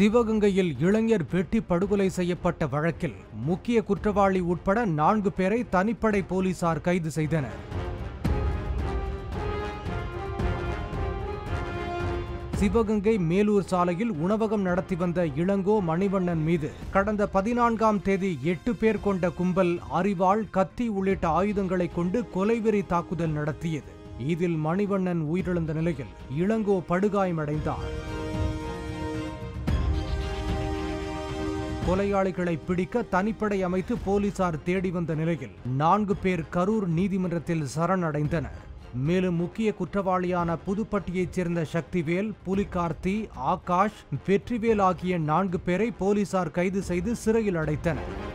சிவகங்கையில் இளைஞர் வெட்டி படுகொலை செய்யப்பட்ட வழக்கில் முக்கிய குற்றவாளி உட்பட நான்கு பேரை தனிப்படை போலீசார் கைது செய்தனர் சிவகங்கை மேலூர் சாலையில் உணவகம் நடத்தி வந்த இளங்கோ மணிவண்ணன் மீது கடந்த பதினான்காம் தேதி எட்டு பேர் கொண்ட கும்பல் அரிவாள் கத்தி உள்ளிட்ட ஆயுதங்களை கொண்டு கொலைவெறி தாக்குதல் நடத்தியது இதில் மணிவண்ணன் உயிரிழந்த நிலையில் இளங்கோ படுகாயமடைந்தார் கொலையாளிகளை பிடிக்க தனிப்படை அமைத்து போலீசார் தேடி வந்த நிலையில் நான்கு பேர் கரூர் நீதிமன்றத்தில் சரணடைந்தனர் மேலும் முக்கிய குற்றவாளியான புதுப்பட்டியைச் சேர்ந்த சக்திவேல் புலிகார்த்தி ஆகாஷ் வெற்றிவேல் ஆகிய நான்கு பேரை போலீசார் கைது செய்து சிறையில் அடைத்தனர்